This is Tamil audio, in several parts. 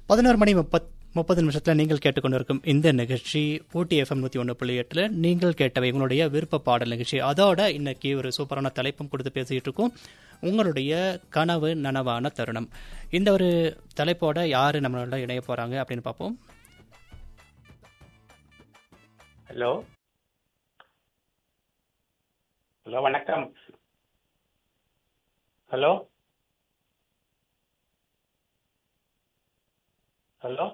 பதினோரு மணி முப்பத் முப்பது நிமிஷத்தில் நீங்கள் கேட்டுக்கொண்டிருக்கும் இந்த நிகழ்ச்சி ஊட்டி எஃப்எம் நூற்றி ஒன்று புள்ளி எட்டில் நீங்கள் கேட்டவை உங்களுடைய விருப்ப பாடல் நிகழ்ச்சி அதோட இன்னைக்கு ஒரு சூப்பரான தலைப்பும் கொடுத்து பேசிகிட்டு இருக்கோம் உங்களுடைய கனவு நனவான தருணம் இந்த ஒரு தலைப்போட யார் நம்மளோட இணைய போகிறாங்க அப்படின்னு பார்ப்போம் ஹலோ ஹலோ வணக்கம் ஹலோ ஹலோ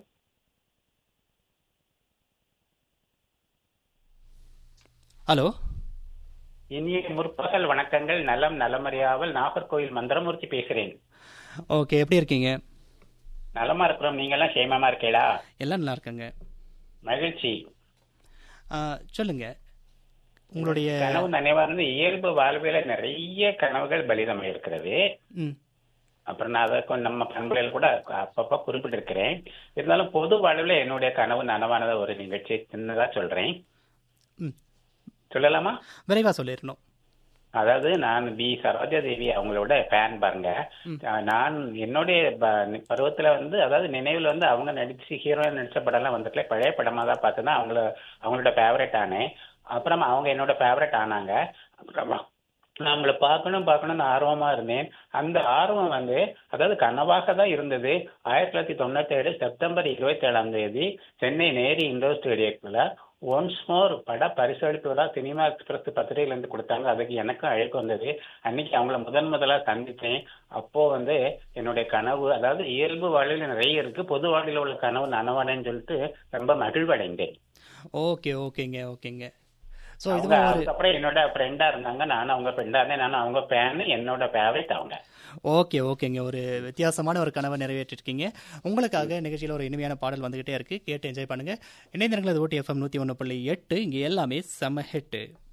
ஹலோ இனிய முற்பகல் வணக்கங்கள் நலம் நலமறியாமல் நாகர்கோயில் மந்திரமூர்த்தி பேசுறேன் ஓகே எப்படி இருக்கீங்க நலமா இருக்கிறோம் நீங்க எல்லாம் சேமமா இருக்கீங்களா எல்லாம் நல்லா இருக்காங்க மகிழ்ச்சி ஆ, சொல்லுங்க உங்களுடைய கனவு நினைவார்ந்து இயல்பு வாழ்வில நிறைய கனவுகள் பலிதம் இருக்கிறது ம் அப்புறம் நான் அதை கொஞ்சம் நம்ம பண்புகள் கூட அப்பப்ப குறிப்பிட்டிருக்கிறேன் இருந்தாலும் பொது வாழ்வில் என்னுடைய கனவு நனவானத ஒரு நிகழ்ச்சி சின்னதா சொல்றேன் ம் சொல்லலாமா விரைவாக சொல்லிடணும் அதாவது நான் பி சரோஜா தேவி அவங்களோட ஃபேன் பாருங்க அஹ் நான் என்னுடைய ப- பருவத்துல வந்து அதாவது நினைவுல வந்து அவங்க நடிச்சு ஹீரோயின் நடிச்ச படம்லாம் வந்துட்டு பழைய படமா தான் பார்த்து அவங்கள அவங்களோட ஃபேவரட் ஆனேன் அப்புறம் அவங்க என்னோட ஃபேவரட் ஆனாங்க அப்புறமா நான் அவங்கள பார்க்கணும் பார்க்கணும்னு ஆர்வமா இருந்தேன் அந்த ஆர்வம் வந்து அதாவது கனவாக தான் இருந்தது ஆயிரத்தி தொள்ளாயிரத்தி தொண்ணூத்தி ஏழு செப்டம்பர் இருபத்தி ஏழாம் தேதி சென்னை நேரு இண்டோர் ஸ்டேடியத்துல ஒன்ஸ் மோர் பட பரிசளிப்பு விழா சினிமா எக்ஸ்பிரஸ் பத்திரிகையில இருந்து கொடுத்தாங்க அதுக்கு எனக்கும் அழைப்பு வந்தது அன்னைக்கு அவங்கள முதன் முதலா சந்தித்தேன் அப்போ வந்து என்னுடைய கனவு அதாவது இயல்பு வாழ்வில் நிறைய இருக்கு பொது வாழ்வில் உள்ள கனவு நனவானேன்னு சொல்லிட்டு ரொம்ப மகிழ்வடைந்தேன் ஓகே ஓகேங்க ஓகேங்க ஸோ அவங்க இதுவும் ஒரு அதுக்கப்புறம் என்னோட ஃப்ரெண்டா இருந்தாங்க நானும் அவங்க ஃப்ரெண்டா இருந்தேன் நானும் அவங்க ஃபேன் என்னோட ஃபேவரட் அவங்க ஓகே ஓகேங்க ஒரு வித்தியாசமான ஒரு கனவை நிறைவேற்றிருக்கீங்க உங்களுக்காக நிகழ்ச்சியில் ஒரு இனிமையான பாடல் வந்துகிட்டே இருக்கு கேட்டு என்ஜாய் பண்ணுங்க இணைந்திருங்கள் அது ஓட்டி எஃப்எம் நூற்றி ஒன்று புள்ளி எட்டு இங்கே எல்லாமே செம்ம ஹெட்டு